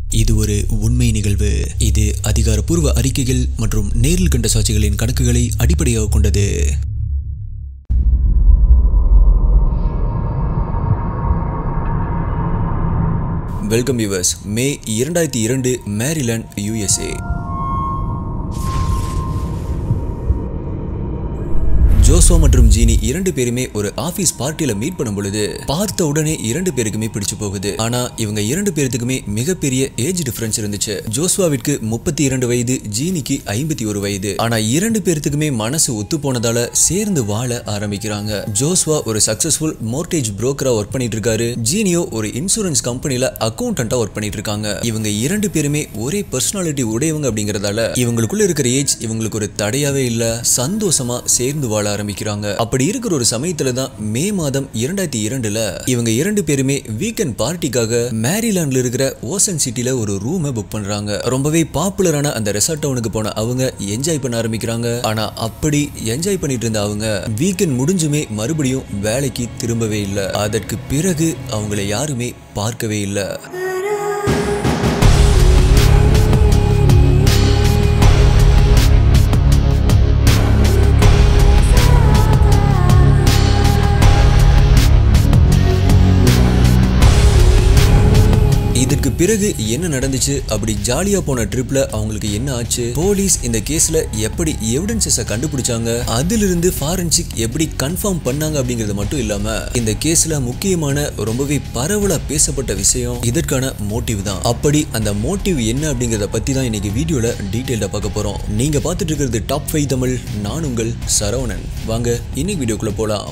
இது ஒரு உண்மை நிகழ்வு இது அதிகாரப்பூர்வ அறிக்கைகள் மற்றும் நேரில் கண்ட சாட்சிகளின் கணக்குகளை அடிப்படையாக கொண்டது வெல்கம் யூவர்ஸ் மே இரண்டாயிரத்தி இரண்டு மேரிலாண்ட் யுஎஸ்ஏ ஜோசோ மற்றும் ஜீனி இரண்டு பேருமே ஒரு ஆபீஸ் பார்ட்டியில மீட் பண்ணும் பொழுது பார்த்த உடனே இரண்டு பேருக்குமே பிடிச்சு போகுது ஆனா இவங்க இரண்டு பேருக்குமே மிகப்பெரிய ஏஜ் டிஃபரன்ஸ் இருந்துச்சு ஜோஸ்வாவிற்கு முப்பத்தி இரண்டு வயது ஜீனிக்கு ஐம்பத்தி ஒரு வயது ஆனா இரண்டு பேர்த்துக்குமே மனசு ஒத்து போனதால சேர்ந்து வாழ ஆரம்பிக்கிறாங்க ஜோஸ்வா ஒரு சக்சஸ்ஃபுல் மோர்டேஜ் புரோக்கரா ஒர்க் பண்ணிட்டு இருக்காரு ஜீனியோ ஒரு இன்சூரன்ஸ் கம்பெனில அக்கௌண்டண்டா ஒர்க் பண்ணிட்டு இருக்காங்க இவங்க இரண்டு பேருமே ஒரே பர்சனாலிட்டி உடையவங்க அப்படிங்கறதால இவங்களுக்குள்ள இருக்கிற ஏஜ் இவங்களுக்கு ஒரு தடையாவே இல்ல சந்தோஷமா சேர்ந்து வாழ ஆரம்பிக்கிறாங்க அப்படி இருக்கிற ஒரு சமயத்துல தான் மே மாதம் இரண்டாயிரத்தி இரண்டுல இவங்க இரண்டு பேருமே வீக்கெண்ட் பார்ட்டிக்காக மேரிலாண்ட்ல இருக்கிற ஓசன் சிட்டில ஒரு ரூமை புக் பண்றாங்க ரொம்பவே பாப்புலரான அந்த ரெசார்ட் டவுனுக்கு போன அவங்க என்ஜாய் பண்ண ஆரம்பிக்கிறாங்க ஆனா அப்படி என்ஜாய் பண்ணிட்டு இருந்த அவங்க வீக்கெண்ட் முடிஞ்சுமே மறுபடியும் வேலைக்கு திரும்பவே இல்லை அதற்கு பிறகு அவங்கள யாருமே பார்க்கவே இல்லை இதற்கு பிறகு என்ன நடந்துச்சு அப்படி ஜாலியா போன ட்ரிப்ல அவங்களுக்கு என்ன ஆச்சு போலீஸ் இந்த கேஸ்ல எப்படி எவிடன்சஸ கண்டுபிடிச்சாங்க அதிலிருந்து ஃபாரன்சிக் எப்படி கன்ஃபார்ம் பண்ணாங்க அப்படிங்கறது மட்டும் இல்லாம இந்த கேஸ்ல முக்கியமான ரொம்பவே பரவலா பேசப்பட்ட விஷயம் இதற்கான மோட்டிவ் தான் அப்படி அந்த மோட்டிவ் என்ன அப்படிங்கறத பத்தி தான் இன்னைக்கு வீடியோல டீடைல்டா பார்க்க போறோம் நீங்க பார்த்துட்டு இருக்கிறது டாப் ஃபைவ் தமிழ் நான் உங்கள் சரவணன் வாங்க இன்னைக்கு வீடியோக்குள்ள போலாம்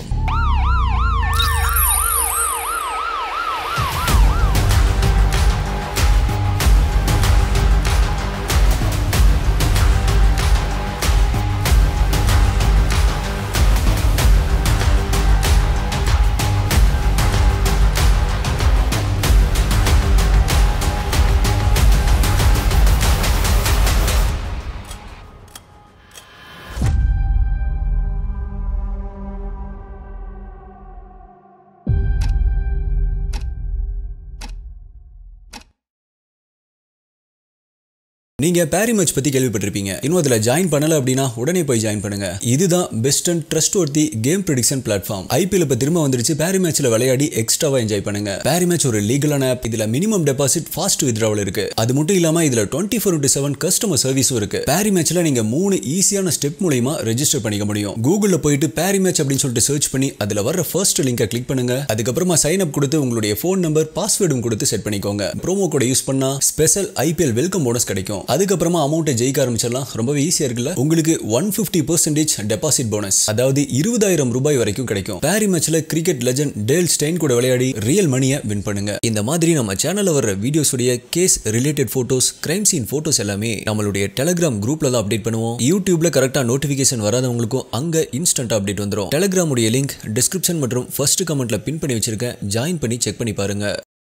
நீங்க பேரி மேட்ச் பத்தி கேள்விப்பட்டிருப்பீங்க இன்னும் அதுல ஜாயின் பண்ணல அப்படின்னா உடனே போய் ஜாயின் பண்ணுங்க இதுதான் best and trustworthy game prediction platform IPL இப்ப திரும்ப வந்துருச்சு பேரி மேட்ச்ல விளையாடி எக்ஸ்ட்ராவா என்ஜாய் பண்ணுங்க பேரி மேட்ச் ஒரு லீகலான ஆப் இதுல மினிமம் டெபாசிட் ஃபாஸ்ட் வித்ராவல் இருக்கு அது மட்டும் இல்லாம இதுல twenty four into seven customer சர்வீஸும் இருக்கு பேரி மேட்ச்ல நீங்க மூணு ஈஸியான ஸ்டெப் மூலியமா ரெஜிஸ்டர் பண்ணிக்க முடியும் கூகுள்ல போயிட்டு பேரி மேட்ச் அப்படின்னு சொல்லிட்டு சர்ச் பண்ணி அதுல வர ஃபர்ஸ்ட் லிங்கை கிளிக் பண்ணுங்க அதுக்கப்புறமா சைன் அப் கொடுத்து உங்களுடைய ஃபோன் நம்பர் பாஸ்வேர்டும் கொடுத்து செட் பண்ணிக்கோங்க ப்ரோமோ கோட யூஸ் பண்ணா ஸ்பெஷல் ஐபிஎல் வெல்கம் போனஸ் கிடைக்கும் அதுக்கப்புறமா அமௌண்ட்டை ஜெயிக்க ஆரம்பிச்சிடலாம் ரொம்பவே ஈஸியா இருக்குல்ல உங்களுக்கு one fifty percentage deposit bonus அதாவது இருபதாயிரம் ரூபாய் வரைக்கும் கிடைக்கும் பேரி மேட்ச்ல கிரிக்கெட் லெஜண்ட் டேல் ஸ்டெயின் கூட விளையாடி ரியல் மணியை வின் பண்ணுங்க இந்த மாதிரி நம்ம சேனல்ல வர்ற வீடியோஸ் உடைய case related photos crime scene photos எல்லாமே நம்மளுடைய டெலிகிராம் குரூப்ல தான் அப்டேட் பண்ணுவோம் யூடியூப்ல கரெக்டா நோட்டிபிகேஷன் வராதவங்களுக்கும் அங்க இன்ஸ்டன்டா அப்டேட் வந்துடும் டெலிகிராம் உடைய லிங்க் டிஸ்கிரிப்ஷன் மற்றும் ஃபர்ஸ்ட் கமெண்ட்ல பின் பண்ணி வச்சிருக்கேன் ஜாயின் பண்ணி செக் பண்ணி பாருங்க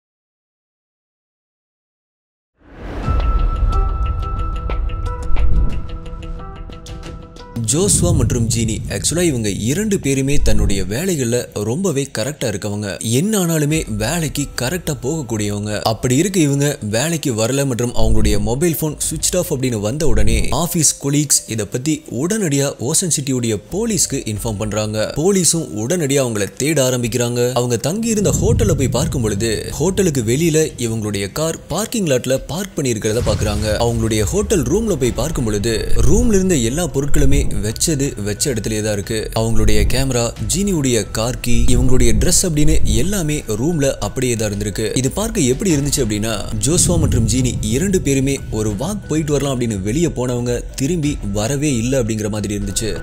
ஜோஸ்வா மற்றும் ஜீனி ஆக்சுவலா இவங்க இரண்டு பேருமே தன்னுடைய வேலைகள்ல ரொம்பவே கரெக்டா இருக்கவங்க என்ன ஆனாலுமே வேலைக்கு கரெக்டா போகக்கூடியவங்க அப்படி இருக்க இவங்க வேலைக்கு வரல மற்றும் அவங்களுடைய மொபைல் போன் சுவிச் ஆஃப் அப்படின்னு வந்த உடனே ஆபீஸ் கொலீக்ஸ் இத பத்தி உடனடியா ஓசன் சிட்டியுடைய போலீஸ்க்கு இன்ஃபார்ம் பண்றாங்க போலீஸும் உடனடியா அவங்கள தேட ஆரம்பிக்கிறாங்க அவங்க தங்கி இருந்த ஹோட்டல்ல போய் பார்க்கும் பொழுது ஹோட்டலுக்கு வெளியில இவங்களுடைய கார் பார்க்கிங் லாட்ல பார்க் பண்ணி இருக்கிறத பாக்குறாங்க அவங்களுடைய ஹோட்டல் ரூம்ல போய் பார்க்கும் பொழுது ரூம்ல இருந்த எல்லா பொருட்களுமே வச்சது வச்ச இடத்துலயே தான் இருக்கு அவங்களுடைய கேமரா ஜீனியுடைய கார் கீ இவங்களுடைய ட்ரெஸ் அப்படின்னு எல்லாமே ரூம்ல அப்படியே தான் இருந்திருக்கு இது பார்க்க எப்படி இருந்துச்சு அப்படின்னா ஜோஸ்வா மற்றும் ஜீனி இரண்டு பேருமே ஒரு வாக் போயிட்டு வரலாம் அப்படின்னு வெளியே போனவங்க திரும்பி வரவே இல்லை அப்படிங்கிற மாதிரி இருந்துச்சு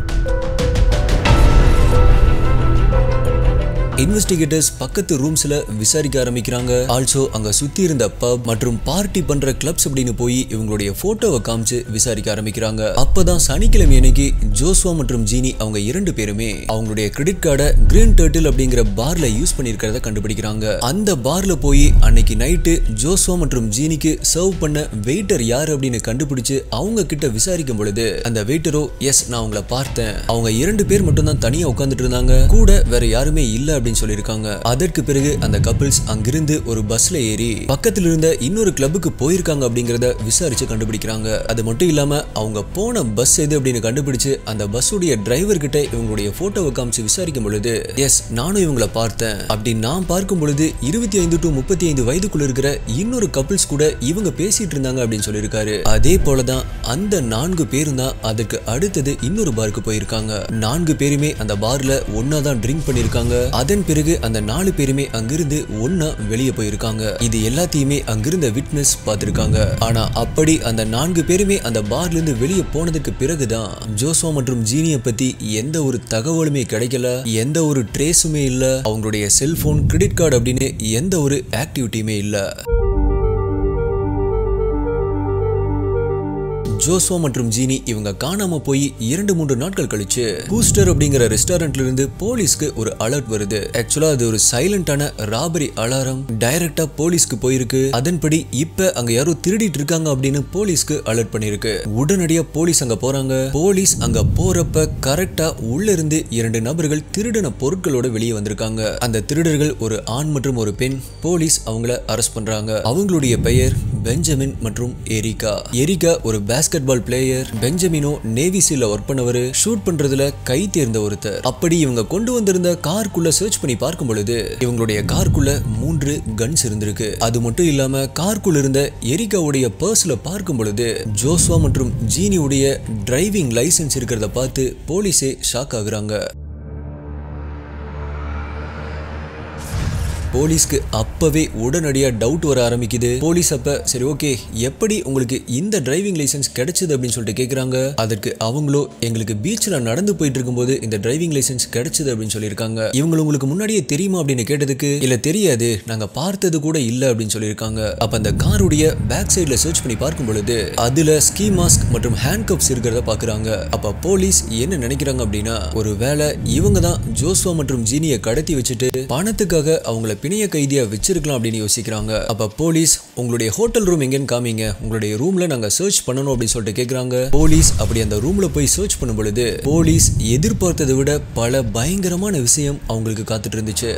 இன்வெஸ்டிகேட்டர்ஸ் பக்கத்து ரூம்ஸ்ல விசாரிக்க ஆரம்பிக்கிறாங்க ஆல்சோ அங்க சுத்தி இருந்த பப் மற்றும் பார்ட்டி பண்ற கிளப்ஸ் அப்படின்னு போய் இவங்களுடைய போட்டோவை காமிச்சு விசாரிக்க ஆரம்பிக்கிறாங்க அப்பதான் சனிக்கிழமை அன்னைக்கு ஜோஸ்வா மற்றும் ஜீனி அவங்க இரண்டு பேருமே அவங்களுடைய கிரெடிட் கார்டை கிரீன் டர்ட்டில் அப்படிங்கிற பார்ல யூஸ் பண்ணிருக்கிறத கண்டுபிடிக்கிறாங்க அந்த பார்ல போய் அன்னைக்கு நைட்டு ஜோஸ்வா மற்றும் ஜீனிக்கு சர்வ் பண்ண வெயிட்டர் யார் அப்படின்னு கண்டுபிடிச்சு அவங்க கிட்ட விசாரிக்கும் பொழுது அந்த வெயிட்டரோ எஸ் நான் உங்களை பார்த்தேன் அவங்க இரண்டு பேர் மட்டும் தான் தனியா உட்கார்ந்துட்டு இருந்தாங்க கூட வேற யாருமே இல்ல அப்படின்னு சொல்லியிருக்காங்க அதற்கு பிறகு அந்த கப்பிள்ஸ் அங்கிருந்து ஒரு பஸ்ல ஏறி பக்கத்துல இருந்த இன்னொரு கிளப்புக்கு போயிருக்காங்க அப்படிங்கறத விசாரிச்சு கண்டுபிடிக்கிறாங்க அது மட்டும் இல்லாம அவங்க போன பஸ் எது அப்படின்னு கண்டுபிடிச்சு அந்த பஸ்ஸுடைய டிரைவர் கிட்ட இவங்களுடைய போட்டோவை காமிச்சு விசாரிக்கும் பொழுது எஸ் நானும் இவங்களை பார்த்தேன் அப்படி நான் பார்க்கும் பொழுது இருபத்தி ஐந்து டு முப்பத்தி ஐந்து வயதுக்குள்ள இருக்கிற இன்னொரு கப்பிள்ஸ் கூட இவங்க பேசிட்டு இருந்தாங்க அப்படின்னு சொல்லியிருக்காரு அதே போலதான் அந்த நான்கு பேரும் தான் அதுக்கு அடுத்தது இன்னொரு பாருக்கு போயிருக்காங்க நான்கு பேருமே அந்த பார்ல ஒன்னா தான் ட்ரிங்க் பண்ணிருக்காங்க அதன் பிறகு அந்த நாலு பேருமே அங்கிருந்து ஒன்னா வெளியே போயிருக்காங்க இது எல்லாத்தையுமே அங்கிருந்த விட்னஸ் பார்த்திருக்காங்க ஆனா அப்படி அந்த நான்கு பேருமே அந்த பார்ல இருந்து வெளியே போனதுக்கு பிறகுதான் ஜோசோ மற்றும் ஜீனிய பத்தி எந்த ஒரு தகவலுமே கிடைக்கல எந்த ஒரு ட்ரேஸுமே இல்ல அவங்களுடைய செல்போன் கிரெடிட் கார்டு அப்படின்னு எந்த ஒரு ஆக்டிவிட்டியுமே இல்ல ஜோசோ மற்றும் ஜீனி இவங்க காணாம போய் இரண்டு மூன்று நாட்கள் கழிச்சு கூஸ்டர் அப்படிங்கிற ரெஸ்டாரண்ட்ல இருந்து போலீஸ்க்கு ஒரு அலர்ட் வருது ஆக்சுவலா அது ஒரு சைலண்டான ராபரி அலாரம் டைரக்டா போலீஸ்க்கு போயிருக்கு அதன்படி இப்ப அங்க யாரோ திருடிட்டு இருக்காங்க அப்படின்னு போலீஸ்க்கு அலர்ட் பண்ணிருக்கு உடனடியா போலீஸ் அங்க போறாங்க போலீஸ் அங்க போறப்ப கரெக்டா உள்ள இருந்து இரண்டு நபர்கள் திருடின பொருட்களோட வெளியே வந்திருக்காங்க அந்த திருடர்கள் ஒரு ஆண் மற்றும் ஒரு பெண் போலீஸ் அவங்கள அரெஸ்ட் பண்றாங்க அவங்களுடைய பெயர் பெஞ்சமின் மற்றும் எரிகா எரிகா ஒரு பேஸ்கெட் பால் பிளேயர் பெஞ்சமினோ நேவி சீல ஒர்க் பண்ணவர் ஷூட் பண்றதுல கை தேர்ந்த ஒருத்தர் அப்படி இவங்க கொண்டு வந்திருந்த காருக்குள்ள சர்ச் பண்ணி பார்க்கும் பொழுது இவங்களுடைய காருக்குள்ள மூன்று கன்ஸ் இருந்திருக்கு அது மட்டும் இல்லாம காருக்குள்ள இருந்த எரிகாவுடைய பர்ஸ்ல பார்க்கும் பொழுது ஜோஸ்வா மற்றும் ஜீனியுடைய டிரைவிங் லைசென்ஸ் இருக்கிறத பார்த்து போலீஸே ஷாக் ஆகுறாங்க போலீஸ்க்கு அப்பவே உடனடியா டவுட் வர ஆரம்பிக்குது போலீஸ் அப்ப சரி ஓகே எப்படி உங்களுக்கு இந்த டிரைவிங் லைசென்ஸ் கிடைச்சது அப்படின்னு சொல்லிட்டு கேக்குறாங்க அதற்கு அவங்களோ எங்களுக்கு பீச்ல நடந்து போயிட்டு இருக்கும்போது இந்த டிரைவிங் லைசென்ஸ் கிடைச்சது அப்படின்னு சொல்லியிருக்காங்க இவங்க உங்களுக்கு முன்னாடியே தெரியுமா அப்படின்னு கேட்டதுக்கு இல்ல தெரியாது நாங்க பார்த்தது கூட இல்ல அப்படின்னு சொல்லியிருக்காங்க அப்ப அந்த காருடைய பேக் சைடுல சர்ச் பண்ணி பார்க்கும் பொழுது அதுல ஸ்கீ மாஸ்க் மற்றும் ஹேண்ட் கப்ஸ் இருக்கிறத பாக்குறாங்க அப்ப போலீஸ் என்ன நினைக்கிறாங்க அப்படின்னா ஒருவேளை இவங்க தான் ஜோஸ்வா மற்றும் ஜீனியை கடத்தி வச்சுட்டு பணத்துக்காக அவங்கள பிணைய கைதியா வச்சிருக்கலாம் அப்படின்னு யோசிக்கிறாங்க அப்ப போலீஸ் உங்களுடைய ஹோட்டல் ரூம் எங்கன்னு காமிங்க உங்களுடைய ரூம்ல நாங்க சர்ச் பண்ணணும் அப்படின்னு சொல்லிட்டு கேக்குறாங்க போலீஸ் அப்படி அந்த ரூம்ல போய் சர்ச் பண்ணும் பொழுது போலீஸ் எதிர்பார்த்ததை விட பல பயங்கரமான விஷயம் அவங்களுக்கு காத்துட்டு இருந்துச்சு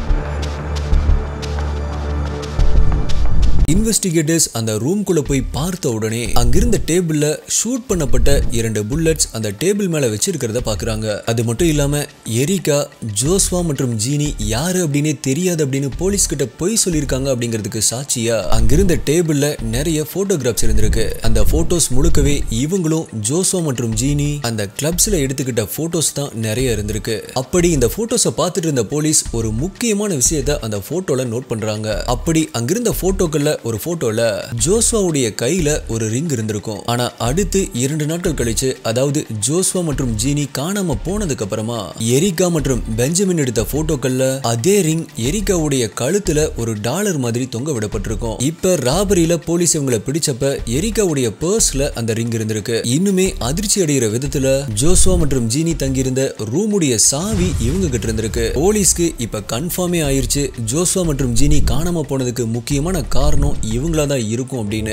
இன்வெஸ்டிகேட்டர்ஸ் அந்த ரூம்குள்ள போய் பார்த்த உடனே அங்கிருந்த டேபிள்ல ஷூட் பண்ணப்பட்ட இரண்டு புல்லட்ஸ் அந்த டேபிள் மேல வச்சிருக்கிறத பாக்குறாங்க அது மட்டும் இல்லாம எரிகா ஜோஸ்வா மற்றும் ஜீனி யாரு அப்படின்னே தெரியாது அப்படின்னு போலீஸ் கிட்ட பொய் சொல்லியிருக்காங்க அப்படிங்கிறதுக்கு சாட்சியா அங்கிருந்த டேபிள்ல நிறைய போட்டோகிராஃப்ஸ் இருந்திருக்கு அந்த போட்டோஸ் முழுக்கவே இவங்களும் ஜோஸ்வா மற்றும் ஜீனி அந்த கிளப்ஸ்ல எடுத்துக்கிட்ட போட்டோஸ் தான் நிறைய இருந்திருக்கு அப்படி இந்த போட்டோஸை பார்த்துட்டு இருந்த போலீஸ் ஒரு முக்கியமான விஷயத்த அந்த போட்டோல நோட் பண்றாங்க அப்படி அங்கிருந்த போட்டோக்கள்ல ஒரு போட்டோல ஜோஸ்வாவுடைய கையில ஒரு ரிங் இருந்திருக்கும் ஆனா அடுத்து இரண்டு நாட்கள் கழிச்சு அதாவது ஜோஸ்வா மற்றும் ஜீனி காணாம போனதுக்கு அப்புறமா எரிகா மற்றும் பெஞ்சமின் எடுத்த போட்டோக்கள்ல அதே ரிங் எரிகாவுடைய கழுத்துல ஒரு டாலர் மாதிரி தொங்க விடப்பட்டிருக்கும் இப்ப ராபரியில போலீஸ் இவங்களை பிடிச்சப்ப எரிகாவுடைய பர்ஸ்ல அந்த ரிங் இருந்திருக்கு இன்னுமே அதிர்ச்சி அடைகிற விதத்துல ஜோஸ்வா மற்றும் ஜீனி தங்கியிருந்த ரூமுடைய சாவி இவங்க கிட்ட இருந்திருக்கு போலீஸ்க்கு இப்ப கன்ஃபார்மே ஆயிருச்சு ஜோஸ்வா மற்றும் ஜீனி காணாம போனதுக்கு முக்கியமான காரணம் இவங்களா தான் இருக்கும் அப்படின்னு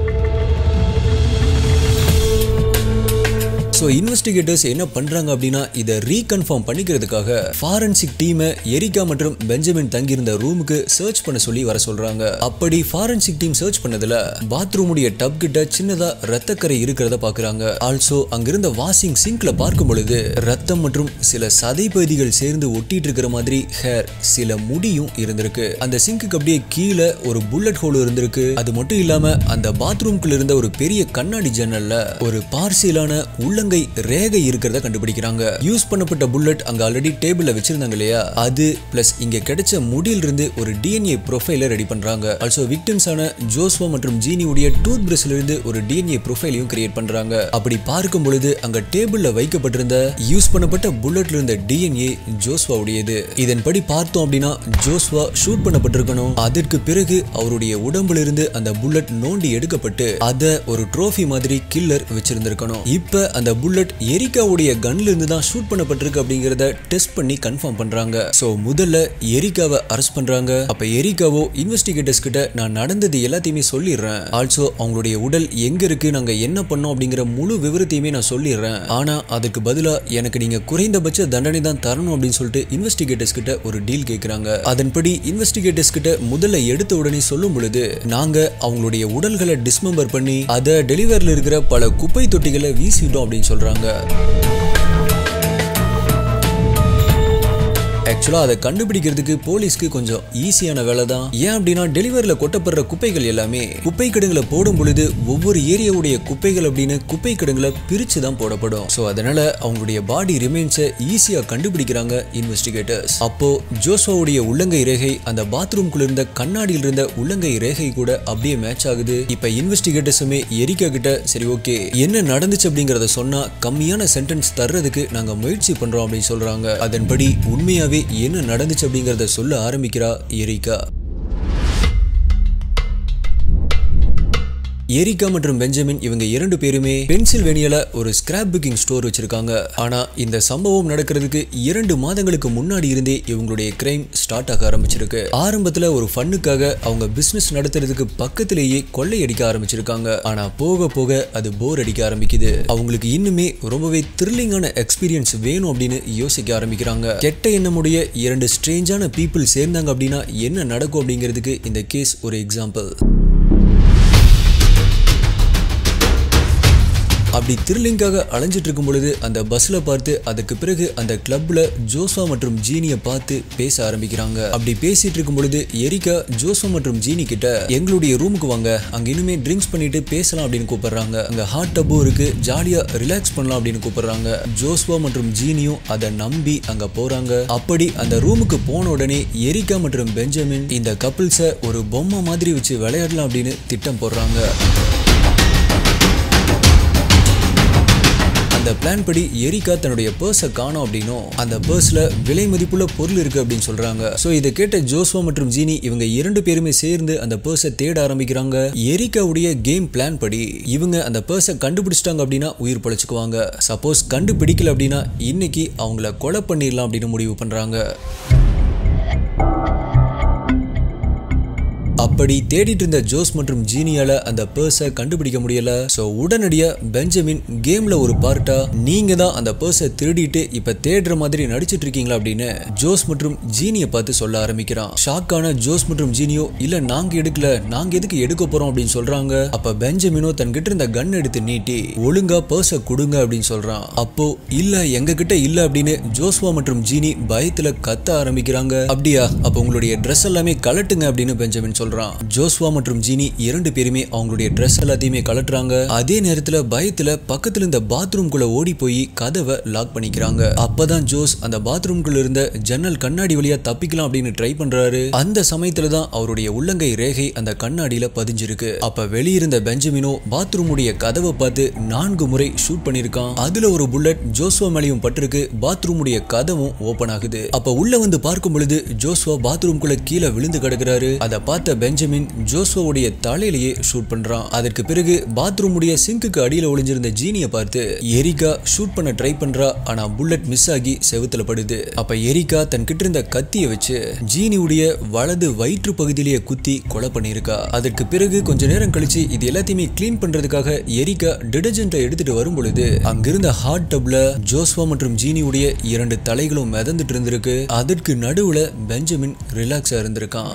ஸோ இன்வெஸ்டிகேட்டர்ஸ் என்ன பண்றாங்க அப்படின்னா இதை ரீகன்ஃபார்ம் பண்ணிக்கிறதுக்காக ஃபாரன்சிக் டீமை எரிகா மற்றும் பெஞ்சமின் தங்கியிருந்த ரூமுக்கு சர்ச் பண்ண சொல்லி வர சொல்றாங்க அப்படி ஃபாரன்சிக் டீம் சர்ச் பண்ணதுல பாத்ரூமுடைய டப் கிட்ட சின்னதா ரத்தக்கரை இருக்கிறத பாக்குறாங்க ஆல்சோ அங்கிருந்த வாஷிங் சிங்க்ல பார்க்கும் பொழுது ரத்தம் மற்றும் சில சதை பகுதிகள் சேர்ந்து ஒட்டிட்டு இருக்கிற மாதிரி ஹேர் சில முடியும் இருந்திருக்கு அந்த சிங்க்குக்கு அப்படியே கீழே ஒரு புல்லட் ஹோல் இருந்திருக்கு அது மட்டும் இல்லாம அந்த பாத்ரூம்குள்ள இருந்த ஒரு பெரிய கண்ணாடி ஜன்னல்ல ஒரு பார்சியலான உள்ளங்கை ரேகை இருக்கிறத கண்டுபிடிக்கிறாங்க யூஸ் பண்ணப்பட்ட புல்லட் அங்க ஆல்ரெடி டேபிள்ல வச்சிருந்தாங்க இல்லையா அது பிளஸ் இங்க கிடைச்ச முடியில இருந்து ஒரு டிஎன்ஏ ப்ரொஃபைல ரெடி பண்றாங்க ஆல்சோ விக்டிம்ஸ் ஆன ஜோஸ்வா மற்றும் ஜீனியுடைய டூத் பிரஷ்ல இருந்து ஒரு டிஎன்ஏ ப்ரொஃபைலையும் கிரியேட் பண்றாங்க அப்படி பார்க்கும் பொழுது அங்க டேபிள்ல வைக்கப்பட்டிருந்த யூஸ் பண்ணப்பட்ட புல்லட்ல இருந்த டிஎன்ஏ ஜோஸ்வாவுடையது இதன்படி பார்த்தோம் அப்படின்னா ஜோஸ்வா ஷூட் பண்ணப்பட்டிருக்கணும் அதற்கு பிறகு அவருடைய உடம்புல இருந்து அந்த புல்லட் நோண்டி எடுக்கப்பட்டு அத ஒரு ட்ரோஃபி மாதிரி கில்லர் வச்சிருந்திருக்கணும் இப்ப அந்த புல்லட் எரிக்காவுடைய கன்ல இருந்து தான் ஷூட் பண்ணப்பட்டிருக்கு அப்படிங்கறத டெஸ்ட் பண்ணி கன்ஃபார்ம் பண்றாங்க சோ முதல்ல எரிக்காவை அரெஸ்ட் பண்றாங்க அப்ப எரிக்காவோ இன்வெஸ்டிகேட்டர்ஸ் கிட்ட நான் நடந்தது எல்லாத்தையுமே சொல்லிடுறேன் ஆல்சோ அவங்களுடைய உடல் எங்க இருக்கு நாங்க என்ன பண்ணோம் அப்படிங்கிற முழு விவரத்தையுமே நான் சொல்லிடுறேன் ஆனா அதுக்கு பதிலா எனக்கு நீங்க குறைந்தபட்ச தண்டனை தான் தரணும் அப்படின்னு சொல்லிட்டு இன்வெஸ்டிகேட்டர்ஸ் கிட்ட ஒரு டீல் கேக்குறாங்க அதன்படி இன்வெஸ்டிகேட்டர்ஸ் கிட்ட முதல்ல எடுத்த உடனே சொல்லும் பொழுது நாங்க அவங்களுடைய உடல்களை டிஸ்மெம்பர் பண்ணி அதை டெலிவரியில் இருக்கிற பல குப்பை தொட்டிகளை வீசிட்டோம் அப்படின்னு சொல்றாங்க ஆக்சுவலா அதை கண்டுபிடிக்கிறதுக்கு போலீஸ்க்கு கொஞ்சம் ஈஸியான வேலை தான் ஏன் அப்படின்னா டெலிவரியில் கொட்டப்படுற குப்பைகள் எல்லாமே குப்பை கிடங்குல போடும் பொழுது ஒவ்வொரு ஏரியாவுடைய குப்பைகள் அப்படின்னு குப்பை கிடங்குல பிரிச்சு தான் போடப்படும் ஸோ அதனால அவங்களுடைய பாடி ரிமைன்ஸை ஈஸியா கண்டுபிடிக்கிறாங்க இன்வெஸ்டிகேட்டர்ஸ் அப்போ ஜோஸ்வாவுடைய உள்ளங்கை ரேகை அந்த பாத்ரூம்குள்ள இருந்த கண்ணாடியில் இருந்த உள்ளங்கை ரேகை கூட அப்படியே மேட்ச் ஆகுது இப்ப இன்வெஸ்டிகேட்டர்ஸுமே எரிக்கா கிட்ட சரி ஓகே என்ன நடந்துச்சு அப்படிங்கறத சொன்னா கம்மியான சென்டென்ஸ் தர்றதுக்கு நாங்க முயற்சி பண்றோம் அப்படின்னு சொல்றாங்க அதன்படி உண்மையாவே என்ன நடந்துச்சு அப்படிங்கறத சொல்ல ஆரம்பிக்கிறா எரிக்கா எரிகா மற்றும் பெஞ்சமின் இவங்க இரண்டு பேருமே பென்சில்வேனியால ஒரு ஸ்கிராப் புக்கிங் ஸ்டோர் வச்சிருக்காங்க ஆனா இந்த சம்பவம் நடக்கிறதுக்கு இரண்டு மாதங்களுக்கு முன்னாடி இருந்தே இவங்களுடைய கிரைம் ஸ்டார்ட் ஆக ஆரம்பிச்சிருக்கு ஆரம்பத்துல ஒரு ஃபன்னுக்காக அவங்க பிசினஸ் நடத்துறதுக்கு பக்கத்திலேயே கொள்ளையடிக்க ஆரம்பிச்சிருக்காங்க ஆனா போக போக அது போர் அடிக்க ஆரம்பிக்குது அவங்களுக்கு இன்னுமே ரொம்பவே த்ரில்லிங்கான எக்ஸ்பீரியன்ஸ் வேணும் அப்படின்னு யோசிக்க ஆரம்பிக்கிறாங்க கெட்ட எண்ணமுடைய இரண்டு ஸ்ட்ரேஞ்சான பீப்புள் சேர்ந்தாங்க அப்படின்னா என்ன நடக்கும் அப்படிங்கிறதுக்கு இந்த கேஸ் ஒரு எக்ஸாம்பிள் அப்படி த்ரில்லிங்காக அலைஞ்சிட்டு இருக்கும் பொழுது அந்த பஸ்ல பார்த்து அதுக்கு பிறகு அந்த கிளப்ல ஜோஸ்வா மற்றும் ஜீனியை பார்த்து பேச ஆரம்பிக்கிறாங்க அப்படி பேசிட்டு இருக்கும் பொழுது எரிக்கா ஜோஸ்வா மற்றும் ஜீனி கிட்ட எங்களுடைய ரூமுக்கு வாங்க அங்க இனிமே ட்ரிங்க்ஸ் பண்ணிட்டு பேசலாம் அப்படின்னு கூப்பிடுறாங்க அங்க ஹாட் டப்பும் இருக்கு ஜாலியா ரிலாக்ஸ் பண்ணலாம் அப்படின்னு கூப்பிடுறாங்க ஜோஸ்வா மற்றும் ஜீனியும் அதை நம்பி அங்க போறாங்க அப்படி அந்த ரூமுக்கு போன உடனே எரிக்கா மற்றும் பெஞ்சமின் இந்த கப்பிள்ஸை ஒரு பொம்மை மாதிரி வச்சு விளையாடலாம் அப்படின்னு திட்டம் போடுறாங்க அந்த பிளான் படி எரிக்கா தன்னுடைய பர்ஸை காணோம் அப்படின்னும் அந்த பர்ஸ்ல விலை மதிப்புள்ள பொருள் இருக்கு அப்படின்னு சொல்றாங்க சோ இதை கேட்ட ஜோஸ்வா மற்றும் ஜீனி இவங்க இரண்டு பேருமே சேர்ந்து அந்த பர்ஸை தேட ஆரம்பிக்கிறாங்க எரிக்காவுடைய கேம் பிளான் படி இவங்க அந்த பர்ஸை கண்டுபிடிச்சிட்டாங்க அப்படின்னா உயிர் பழச்சுக்குவாங்க சப்போஸ் கண்டுபிடிக்கல அப்படின்னா இன்னைக்கு அவங்கள கொலை பண்ணிடலாம் அப்படின்னு முடிவு பண்றாங்க அப்படி தேடிட்டு இருந்த ஜோஸ் மற்றும் ஜீனியால அந்த பர்ஸை கண்டுபிடிக்க முடியல சோ உடனடியா பெஞ்சமின் கேம்ல ஒரு பார்ட்டா நீங்க தான் அந்த பர்ஸை திருடிட்டு இப்ப தேடுற மாதிரி நடிச்சிட்டு இருக்கீங்களா அப்படின்னு ஜோஸ் மற்றும் ஜீனியை பார்த்து சொல்ல ஆரம்பிக்கிறான் ஷாக்கான ஜோஸ் மற்றும் ஜீனியோ இல்ல நாங்க எடுக்கல நாங்க எதுக்கு எடுக்க போறோம் அப்படின்னு சொல்றாங்க அப்ப பெஞ்சமினோ தன்கிட்ட இருந்த கன் எடுத்து நீட்டி ஒழுங்கா பர்ஸை கொடுங்க அப்படின்னு சொல்றான் அப்போ இல்ல எங்க கிட்ட இல்ல அப்படின்னு ஜோஸ்வா மற்றும் ஜீனி பயத்துல கத்த ஆரம்பிக்கிறாங்க அப்படியா அப்ப உங்களுடைய ட்ரெஸ் எல்லாமே கலட்டுங்க அப்படின்னு பெஞ்சமின் சொல்றான் ஜோஸ்வா மற்றும் ஜீனி இரண்டு பேருமே அவங்களுடைய ட்ரெஸ் எல்லாத்தையுமே கலட்டுறாங்க அதே நேரத்துல பயத்துல பக்கத்துல இருந்த பாத்ரூம்குள்ள ஓடி போய் கதவை லாக் பண்ணிக்கிறாங்க அப்பதான் ஜோஸ் அந்த பாத்ரூம்குள்ள இருந்த ஜன்னல் கண்ணாடி வழியா தப்பிக்கலாம் அப்படின்னு ட்ரை பண்றாரு அந்த சமயத்துல தான் அவருடைய உள்ளங்கை ரேகை அந்த கண்ணாடியில பதிஞ்சிருக்கு அப்ப வெளியிருந்த பெஞ்சமினோ பாத்ரூமுடைய கதவை பார்த்து நான்கு முறை ஷூட் பண்ணிருக்கான் அதுல ஒரு புல்லட் ஜோஸ்வா மேலையும் பட்டிருக்கு பாத்ரூமுடைய கதவும் ஓபன் ஆகுது அப்ப உள்ள வந்து பார்க்கும் பொழுது ஜோஸ்வா பாத்ரூம்குள்ள கீழே விழுந்து கிடக்குறாரு அதை பார்த்த பெஞ்சமின் ஜோஸ்வாவுடைய தலையிலேயே ஷூட் பண்றான் அதற்கு பிறகு பாத்ரூமுடைய சிங்குக்கு அடியில ஒளிஞ்சிருந்த ஜீனியை பார்த்து எரிகா ஷூட் பண்ண ட்ரை பண்றா ஆனா புல்லட் மிஸ் ஆகி செவுத்துல படுது அப்ப எரிகா தன் கிட்ட இருந்த கத்தியை வச்சு ஜீனியுடைய வலது வயிற்று பகுதியிலேயே குத்தி கொலை பண்ணியிருக்கா அதற்கு பிறகு கொஞ்ச நேரம் கழிச்சு இது எல்லாத்தையுமே க்ளீன் பண்றதுக்காக எரிகா டிடர்ஜென்ட்டை எடுத்துட்டு வரும் பொழுது அங்கிருந்த ஹாட் டப்ல ஜோஸ்வா மற்றும் ஜீனியுடைய இரண்டு தலைகளும் மிதந்துட்டு இருந்திருக்கு அதற்கு நடுவுல பெஞ்சமின் ரிலாக்ஸா இருந்திருக்கான்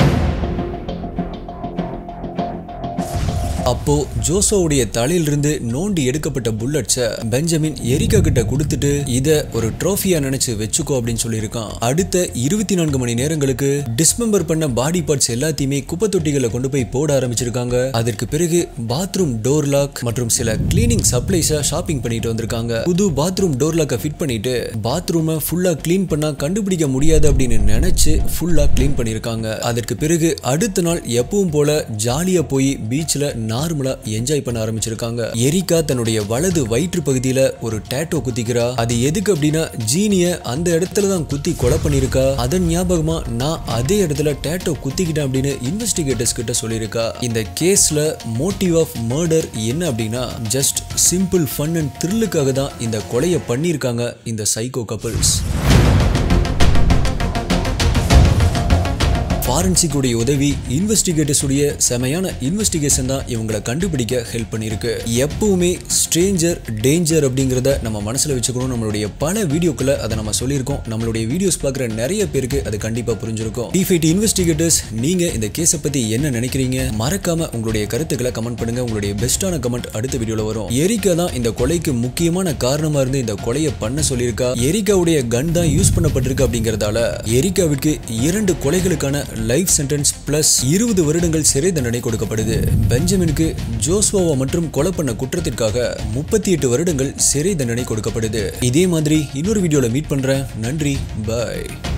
அப்போ ஜோசோவுடைய தலையிலிருந்து நோண்டி எடுக்கப்பட்ட புல்லட்ஸை பெஞ்சமின் எரிக்கா கிட்ட கொடுத்துட்டு இத ஒரு ட்ரோஃபியா நினைச்சு வச்சுக்கோ அப்படின்னு சொல்லியிருக்கான் அடுத்த இருபத்தி நான்கு மணி நேரங்களுக்கு டிஸ்மெம்பர் பண்ண பாடி பார்ட்ஸ் எல்லாத்தையுமே குப்பை தொட்டிகளை கொண்டு போய் போட ஆரம்பிச்சிருக்காங்க அதற்கு பிறகு பாத்ரூம் டோர் லாக் மற்றும் சில கிளீனிங் சப்ளைஸை ஷாப்பிங் பண்ணிட்டு வந்திருக்காங்க புது பாத்ரூம் டோர் லாக்கை ஃபிட் பண்ணிட்டு பாத்ரூமை ஃபுல்லா க்ளீன் பண்ணா கண்டுபிடிக்க முடியாது அப்படின்னு நினைச்சு ஃபுல்லா க்ளீன் பண்ணியிருக்காங்க அதற்கு பிறகு அடுத்த நாள் எப்பவும் போல ஜாலியா போய் பீச்ல நார்மலா என்ஜாய் பண்ண ஆரம்பிச்சிருக்காங்க எரிக்கா தன்னுடைய வலது வயிற்று பகுதியில ஒரு டேட்டோ குத்திக்கிறா அது எதுக்கு அப்படின்னா ஜீனிய அந்த இடத்துல தான் குத்தி கொலை பண்ணிருக்கா அதன் ஞாபகமா நான் அதே இடத்துல டேட்டோ குத்திக்கிட்டேன் அப்படின்னு இன்வெஸ்டிகேட்டர்ஸ் கிட்ட சொல்லியிருக்கா இந்த கேஸ்ல மோட்டிவ் ஆஃப் மர்டர் என்ன அப்படின்னா ஜஸ்ட் சிம்பிள் ஃபன் அண்ட் த்ரில்லுக்காக தான் இந்த கொலையை பண்ணியிருக்காங்க இந்த சைக்கோ கப்பல்ஸ் ஃபாரன்சிக் உடைய உதவி இன்வெஸ்டிகேட்டர்ஸ் உடைய செமையான இன்வெஸ்டிகேஷன் தான் இவங்களை கண்டுபிடிக்க ஹெல்ப் பண்ணியிருக்கு எப்பவுமே ஸ்ட்ரேஞ்சர் டேஞ்சர் அப்படிங்கிறத நம்ம மனசுல வச்சுக்கணும் நம்மளுடைய பல வீடியோக்களை அதை நம்ம சொல்லியிருக்கோம் நம்மளுடைய வீடியோஸ் பார்க்குற நிறைய பேருக்கு அது கண்டிப்பா புரிஞ்சிருக்கும் டிஃபைட் இன்வெஸ்டிகேட்டர்ஸ் நீங்க இந்த கேஸை பத்தி என்ன நினைக்கிறீங்க மறக்காம உங்களுடைய கருத்துக்களை கமெண்ட் பண்ணுங்க உங்களுடைய பெஸ்டான கமெண்ட் அடுத்த வீடியோல வரும் எரிக்கா தான் இந்த கொலைக்கு முக்கியமான காரணமா இருந்து இந்த கொலையை பண்ண சொல்லியிருக்கா எரிக்காவுடைய கன் தான் யூஸ் பண்ணப்பட்டிருக்கு அப்படிங்கறதால எரிக்காவிற்கு இரண்டு கொலைகளுக்கான லைஃப் சென்டென்ஸ் பிளஸ் இருபது வருடங்கள் சிறை தண்டனை கொடுக்கப்படுது பெஞ்சமினுக்கு ஜோஸ்வாவா மற்றும் கொலை பண்ண குற்றத்திற்காக முப்பத்தி எட்டு வருடங்கள் சிறை தண்டனை கொடுக்கப்படுது இதே மாதிரி இன்னொரு வீடியோல மீட் பண்றேன் நன்றி பாய்